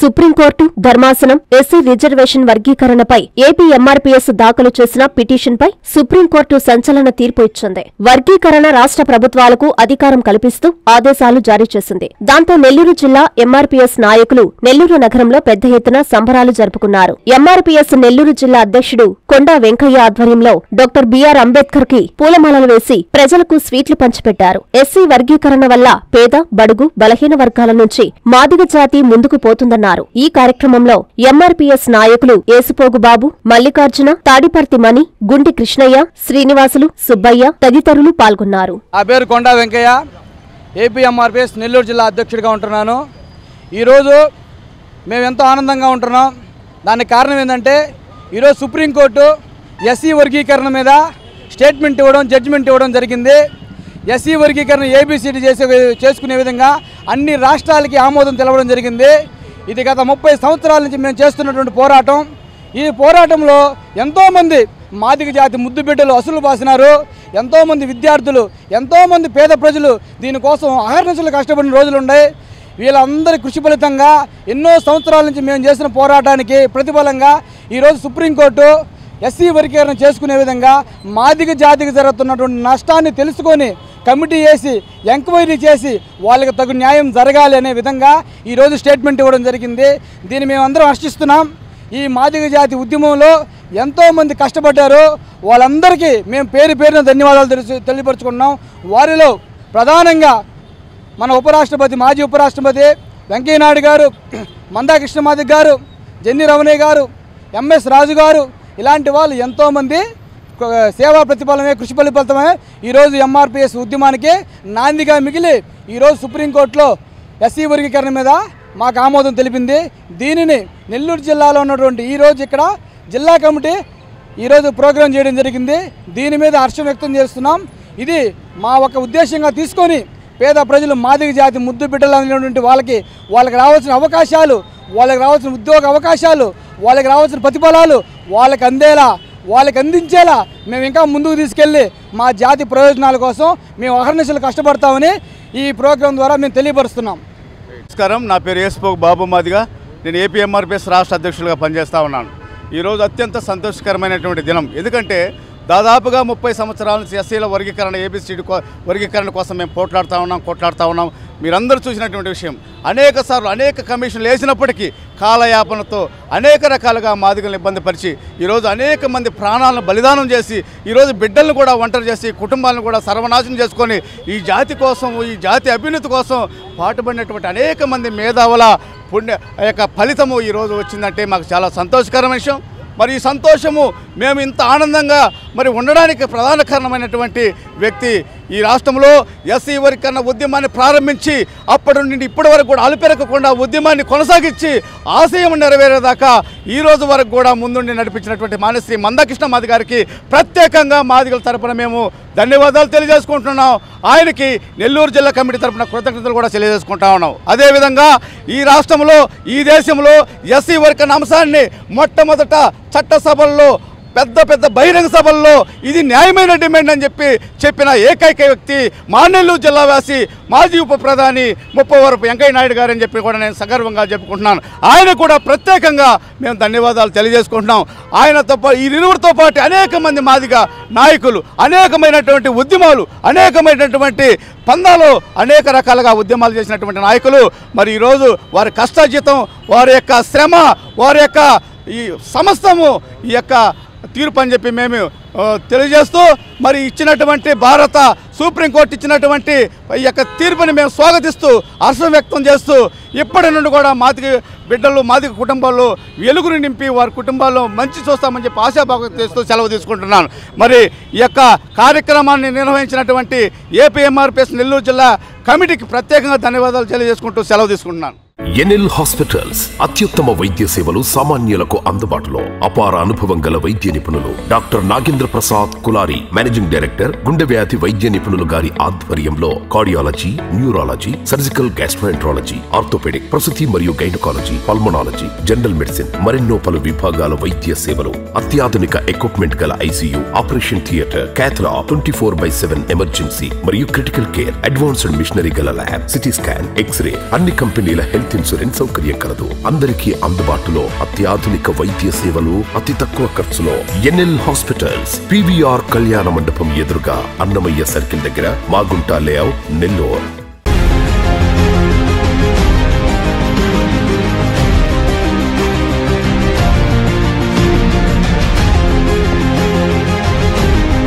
supreme court ధర్మాసనం SC reservation వర్గీకరణపై AP M R P S దాఖలు చేసిన పిటిషన్పై సుప్రీంకోర్టు సంచలన తీర్పు ఇచ్చింది వర్గీకరణ రాష్ట్ర ప్రభుత్వాలకు అధికారం కల్పిస్తూ ఆదేశాలు జారీ చేసింది దాంతో నెల్లూరు జిల్లా ఎంఆర్పీఎస్ నాయకులు నెల్లూరు నగరంలో పెద్ద ఎత్తున సంబరాలు జరుపుకున్నారు ఎంఆర్పీఎస్ నెల్లూరు జిల్లా అధ్యక్షుడు కొండా వెంకయ్య ఆధ్వర్యంలో డాక్టర్ బిఆర్ అంబేద్కర్ కి పూలమాలలు వేసి ప్రజలకు స్వీట్లు పంచిపెట్టారు ఎస్సీ వర్గీకరణ వల్ల పేద బడుగు బలహీన వర్గాల నుంచి మాదిగ జాతి ముందుకు పోతుందన్నారు ఈ కార్యక్రమంలో ఎంఆర్పీఎస్ నాయకులు ఏసుపోగు బాబు మల్లికార్జున తాడిపర్తి మణి గుండి కృష్ణయ్య శ్రీనివాసులు సుబ్బయ్య తదితరులు పాల్గొన్నారు నా పేరు కొండా వెంకయ్య ఏపీఎంఆర్పిఎస్ నెల్లూరు జిల్లా అధ్యక్షుడిగా ఉంటున్నాను ఈరోజు మేము ఎంతో ఆనందంగా ఉంటున్నాం దానికి కారణం ఏంటంటే ఈరోజు సుప్రీంకోర్టు ఎస్సీ వర్గీకరణ మీద స్టేట్మెంట్ ఇవ్వడం జడ్జిమెంట్ ఇవ్వడం జరిగింది ఎస్సీ వర్గీకరణ ఏబిసిడి చేసే చేసుకునే విధంగా అన్ని రాష్ట్రాలకి ఆమోదం తెలవడం జరిగింది ఇది గత ముప్పై సంవత్సరాల నుంచి మేము చేస్తున్నటువంటి పోరాటం ఈ పోరాటంలో ఎంతోమంది మాదిగ జాతి ముద్దు బిడ్డలు అసలు బాసినారు ఎంతోమంది విద్యార్థులు ఎంతోమంది పేద ప్రజలు దీనికోసం అహర్నిశలు కష్టపడిన రోజులు ఉన్నాయి వీళ్ళందరి కృషి ఫలితంగా ఎన్నో సంవత్సరాల నుంచి మేము చేసిన పోరాటానికి ప్రతిఫలంగా ఈరోజు సుప్రీంకోర్టు ఎస్సీ వర్గీకరణ చేసుకునే విధంగా మాదిగ జాతికి జరుగుతున్నటువంటి నష్టాన్ని తెలుసుకొని కమిటీ వేసి ఎంక్వైరీ చేసి వాళ్ళకి తగు న్యాయం జరగాలి అనే విధంగా ఈరోజు స్టేట్మెంట్ ఇవ్వడం జరిగింది దీన్ని మేమందరం హర్షిస్తున్నాం ఈ మాదిగ జాతి ఉద్యమంలో ఎంతోమంది కష్టపడ్డారు వాళ్ళందరికీ మేము పేరు పేరున ధన్యవాదాలు తెలుసు తెలియపరుచుకున్నాం వారిలో ప్రధానంగా మన ఉపరాష్ట్రపతి మాజీ ఉపరాష్ట్రపతి వెంకయ్యనాయుడు గారు మందా కృష్ణమాదిక్ గారు జెన్ని రమణయ్య గారు ఎంఎస్ రాజు గారు ఇలాంటి వాళ్ళు ఎంతోమంది క- సేవా ప్రతిఫలమే కృషి ఫలితమే ఈరోజు ఎంఆర్పిఎస్ ఉద్యమానికి నాందిగా మిగిలి ఈరోజు సుప్రీంకోర్టులో ఎస్సీ వర్గీకరణ మీద మాకు ఆమోదం తెలిపింది దీనిని నెల్లూరు జిల్లాలో ఉన్నటువంటి ఈరోజు ఇక్కడ జిల్లా కమిటీ ఈరోజు ప్రోగ్రాం చేయడం జరిగింది దీని మీద హర్షం వ్యక్తం చేస్తున్నాం ఇది మా ఒక ఉద్దేశంగా తీసుకొని పేద ప్రజలు మాదిగ జాతి ముద్దు బిడ్డలు అనేటువంటి వాళ్ళకి వాళ్ళకి రావాల్సిన అవకాశాలు వాళ్ళకి రావాల్సిన ఉద్యోగ అవకాశాలు వాళ్ళకి రావాల్సిన ప్రతిఫలాలు వాళ్ళకి అందేలా వాళ్ళకి అందించేలా మేము ఇంకా ముందుకు తీసుకెళ్ళి మా జాతి ప్రయోజనాల కోసం మేము అహర్నిశలు కష్టపడతామని ఈ ప్రోగ్రాం ద్వారా మేము తెలియపరుస్తున్నాం నమస్కారం నా పేరు ఏసుపోక్ బాబు మాదిగా నేను ఏపీఎంఆర్పిఎస్ రాష్ట్ర అధ్యక్షులుగా పనిచేస్తూ ఉన్నాను ఈరోజు అత్యంత సంతోషకరమైనటువంటి దినం ఎందుకంటే దాదాపుగా ముప్పై సంవత్సరాల నుంచి ఎస్సీల వర్గీకరణ ఏబిసిడి వర్గీకరణ కోసం మేము పోట్లాడుతూ ఉన్నాం కొట్లాడుతూ ఉన్నాం మీరందరూ చూసినటువంటి విషయం అనేక సార్లు అనేక కమిషన్లు వేసినప్పటికీ కాలయాపనతో అనేక రకాలుగా మాదిగలను ఇబ్బంది పరిచి ఈరోజు అనేక మంది ప్రాణాలను బలిదానం చేసి ఈరోజు బిడ్డలను కూడా ఒంటరి చేసి కుటుంబాలను కూడా సర్వనాశనం చేసుకొని ఈ జాతి కోసం ఈ జాతి అభ్యున్నతి కోసం పాటుపడినటువంటి అనేక మంది మేధావుల పుణ్య యొక్క ఫలితము ఈరోజు వచ్చిందంటే మాకు చాలా సంతోషకరమైన విషయం మరి ఈ సంతోషము మేము ఇంత ఆనందంగా మరి ఉండడానికి ప్రధాన కారణమైనటువంటి వ్యక్తి ఈ రాష్ట్రంలో ఎస్సీ వర్గీకరణ ఉద్యమాన్ని ప్రారంభించి అప్పటి నుండి ఇప్పటి వరకు కూడా అలుపెరగకుండా ఉద్యమాన్ని కొనసాగించి ఆశయం నెరవేరేదాకా ఈ రోజు వరకు కూడా ముందుండి నడిపించినటువంటి మానశ్రీ మందకృష్ణ మాది గారికి ప్రత్యేకంగా మాదిగల తరపున మేము ధన్యవాదాలు తెలియజేసుకుంటున్నాం ఆయనకి నెల్లూరు జిల్లా కమిటీ తరపున కృతజ్ఞతలు కూడా తెలియజేసుకుంటా ఉన్నాం అదేవిధంగా ఈ రాష్ట్రంలో ఈ దేశంలో ఎస్సీ వర్గీకరణ అంశాన్ని మొట్టమొదట చట్టసభల్లో పెద్ద పెద్ద బహిరంగ సభల్లో ఇది న్యాయమైన డిమాండ్ అని చెప్పి చెప్పిన ఏకైక వ్యక్తి మానెల్లూరు జిల్లావాసి మాజీ ఉప ప్రధాని ముప్పవరపు వెంకయ్య నాయుడు గారు అని చెప్పి కూడా నేను సగర్వంగా చెప్పుకుంటున్నాను ఆయన కూడా ప్రత్యేకంగా మేము ధన్యవాదాలు తెలియజేసుకుంటున్నాం ఆయనతో పాటు ఈ ఇరువురితో పాటు అనేక మంది మాదిగా నాయకులు అనేకమైనటువంటి ఉద్యమాలు అనేకమైనటువంటి పందాలు అనేక రకాలుగా ఉద్యమాలు చేసినటువంటి నాయకులు మరి ఈరోజు వారి కష్టార్జితం వారి యొక్క శ్రమ వారి యొక్క ఈ సమస్తము ఈ యొక్క తీర్పు అని చెప్పి మేము ఆ, తెలియజేస్తూ మరి ఇచ్చినటువంటి భారత సుప్రీంకోర్టు ఇచ్చినటువంటి ఈ యొక్క తీర్పుని మేము స్వాగతిస్తూ హర్షం వ్యక్తం చేస్తూ ఇప్పటి నుండి కూడా మాదిగ బిడ్డలు మాదిగ కుటుంబాల్లో వెలుగుని నింపి వారి కుటుంబాల్లో మంచి చూస్తామని చెప్పి ఆశాభాగం చేస్తూ సెలవు తీసుకుంటున్నాను మరి ఈ యొక్క కార్యక్రమాన్ని నిర్వహించినటువంటి ఏపీఎంఆర్పిఎస్ నెల్లూరు జిల్లా కమిటీకి ప్రత్యేకంగా ధన్యవాదాలు తెలియజేసుకుంటూ సెలవు తీసుకుంటున్నాను ఎన్ఎల్ హాస్పిటల్స్ అత్యుత్తమ వైద్య సేవలు సామాన్యులకు అందుబాటులో అపార అనుభవం గల వైద్య నిపుణులు doctor Nagendra Prasad Kulari managing director గుండె వ్యాధి వైద్య నిపుణులు గారి ఆధ్వర్యంలో cardiology neurology surgical gastroenterology orthopaedic ప్రసూతి మరియు గైనకాలజీ పల్మనాలజీ జనరల్ మెడిసిన్ మరెన్నో పలు విభాగాల వైద్య సేవలు అత్యాధునిక ఎక్విప్మెంట్ గల ICU operation theatre cath lab twenty four by seven emergency మరియు క్రిటికల్ కేర్ అడ్వాన్స్డ్ మిషనరీ గల ల్యాబ్ సిటీ స్కాన్ ఎక్స్రే అన్ని కంపెనీల హెల్త్ హెల్త్ ఇన్సూరెన్స్ సౌకర్యం కలదు అందరికీ అందుబాటులో అత్యాధునిక వైద్య సేవలు అతి తక్కువ ఖర్చులో ఎన్ఎల్ హాస్పిటల్స్ పివిఆర్ కళ్యాణ మండపం ఎదురుగా అన్నమయ్య సర్కిల్ దగ్గర మాగుంట లేఅవుట్ నెల్లూరు